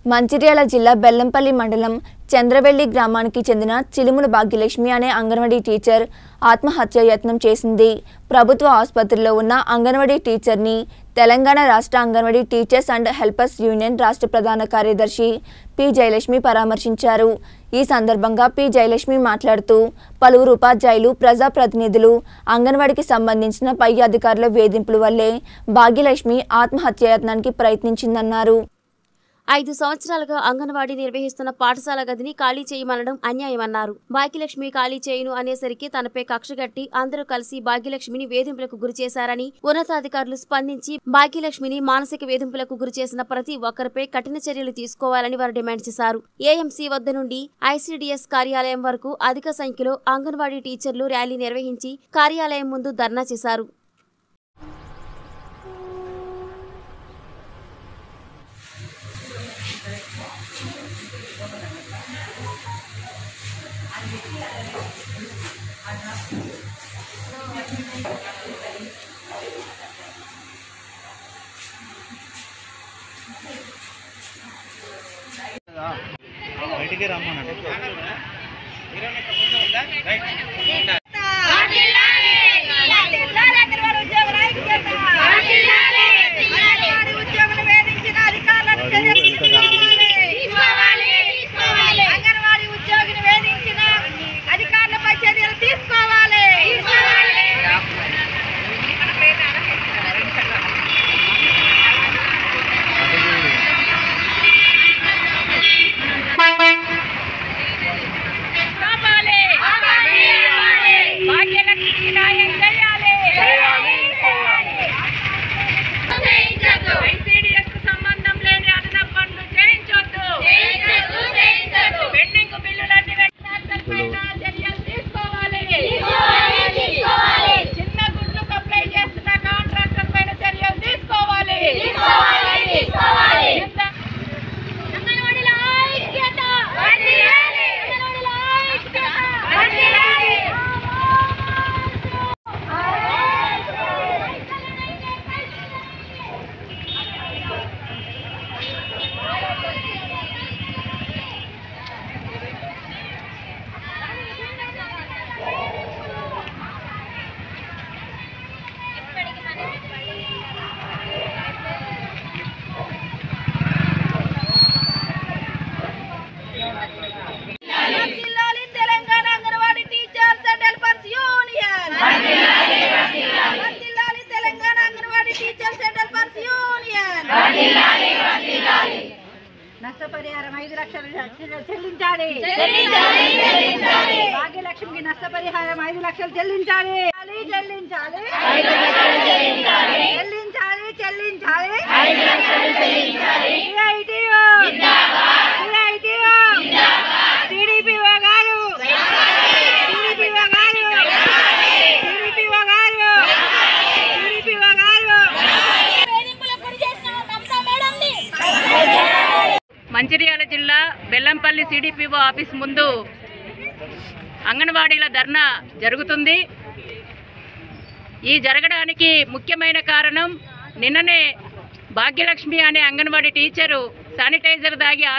మంచిర్యాల జిల్లా బెల్లంపల్లి మండలం చంద్రవెల్లి గ్రామానికి చెందిన చిలుముల భాగ్యలక్ష్మి అనే అంగన్వాడీ టీచర్ ఆత్మహత్య యత్నం చేసింది ప్రభుత్వ ఆసుపత్రిలో ఉన్న అంగన్వాడీ టీచర్ని తెలంగాణ రాష్ట్ర anganwadi teachers and helpers union రాష్ట్ర ప్రధాన కార్యదర్శి పి జయలక్ష్మి పరామర్శించారు ఈ సందర్భంగా పి జయలక్ష్మి మాట్లాడుతూ పలువురు ఉపాధ్యాయులు ప్రజాప్రతినిధులు అంగన్వాడీకి సంబంధించిన పై అధికారుల వేధింపుల వల్లే భాగ్యలక్ష్మి ఆత్మహత్య యత్నానికి ప్రయత్నించిందన్నారు ఐదు సంవత్సరాలుగా అంగన్వాడీ నిర్వహిస్తున్న పాఠశాల గదిని ఖాళీ చేయమనడం అన్యాయమన్నారు భాగ్యలక్ష్మి ఖాళీ చేయను అనేసరికి తనపై కక్షగట్టి అందరూ కలిసి భాగ్యలక్ష్మిని వేధింపులకు గురి చేశారని ఉన్నతాధికారులు స్పందించి భాగ్యలక్ష్మిని మానసిక వేధింపులకు గురి చేసిన ప్రతి ఒక్కరిపై కఠిన చర్యలు తీసుకోవాలని వారు డిమాండ్ చేశారు ఏఎంసీ వద్ద నుండి ఐసీడీఎస్ కార్యాలయం వరకు అధిక సంఖ్యలో అంగన్వాడీ టీచర్లు ర్యాలీ నిర్వహించి కార్యాలయం ముందు ధర్నా చేశారు బయటికి రమ్మన్నాడు అంగన్వాడీ ఉద్యోగిని వేధించిన అధికారులపై చర్యలు తీసుకోవాలి కాపాలి భాగ్యలక్ష్మి న్యాయం చేయాలి ఐసీడీఎస్ కు సంబంధం లేని అదనపు పనులు చేయించొద్దు పెండింగ్ బిల్లులన్నీ వెంటనే చర్యలు తీసుకోవాలి చిన్న గుడ్లు సప్లై చేస్తున్న కాంట్రాక్టర్ పైన చర్యలు తీసుకోవాలి చిన్న- అంగన్వాడీల ఐక్యత! అంగన్వాడీల ఐక్యత! వర్ధిల్లాలి Telangana anganwadi teachers and helpers union వర్ధిల్లాలి Telangana anganwadi teachers and helpers union నష్టపరిహారం ఐదు లక్షలు చెల్లించాలి భాగ్యలక్ష్మికి నష్టపరిహారం ఐదు లక్షలు చెల్లించాలి చెల్లించాలి చెల్లించాలి చెల్లించాలి CITO. CITO. CDPO గారు CDPO గారు CDPO గారు CDPO గారు మంచిర్యాల జిల్లా బెల్లంపల్లి సిడిపిఓ ఆఫీస్ ముందు అంగన్వాడీల ధర్నా జరుగుతుంది ఈ జరగడానికి ముఖ్యమైన కారణం నిన్ననే భాగ్యలక్ష్మి అనే అంగన్వాడీ టీచరు శానిటైజర్ దాగి